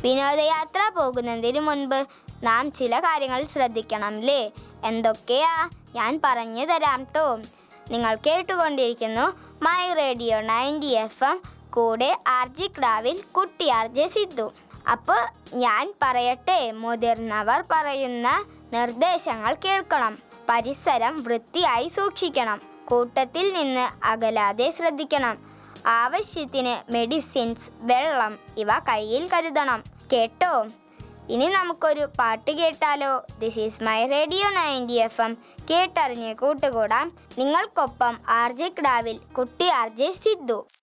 വിനോദയാത്ര പോകുന്നതിന് മുൻപ് നാം ചില കാര്യങ്ങൾ ശ്രദ്ധിക്കണം അല്ലേ എന്തൊക്കെയാ ഞാൻ പറഞ്ഞു തരാം ട്ടോ നിങ്ങൾ കേട്ടുകൊണ്ടിരിക്കുന്നു my radio ninety F M കൂടെ ആർ ജി ക്ലാവിൽ കുട്ടി ആർ ജെ സിദ്ധു അപ്പോൾ ഞാൻ പറയട്ടെ മുതിർന്നവർ പറയുന്ന നിർദ്ദേശങ്ങൾ കേൾക്കണം പരിസരം വൃത്തിയായി സൂക്ഷിക്കണം കൂട്ടത്തിൽ നിന്ന് അകലാതെ ശ്രദ്ധിക്കണം ആവശ്യത്തിന് മെഡിസിൻസ് വെള്ളം ഇവ കയ്യിൽ കരുതണം കേട്ടോ ഇനി നമുക്കൊരു പാട്ട് കേട്ടാലോ this is my radio ninety F M കേട്ടറിഞ്ഞ് കൂട്ടുകൂടാം നിങ്ങൾക്കൊപ്പം ആർ ജെ ക്ലാവിൽ കുട്ടി ആർ ജെ സിദ്ധു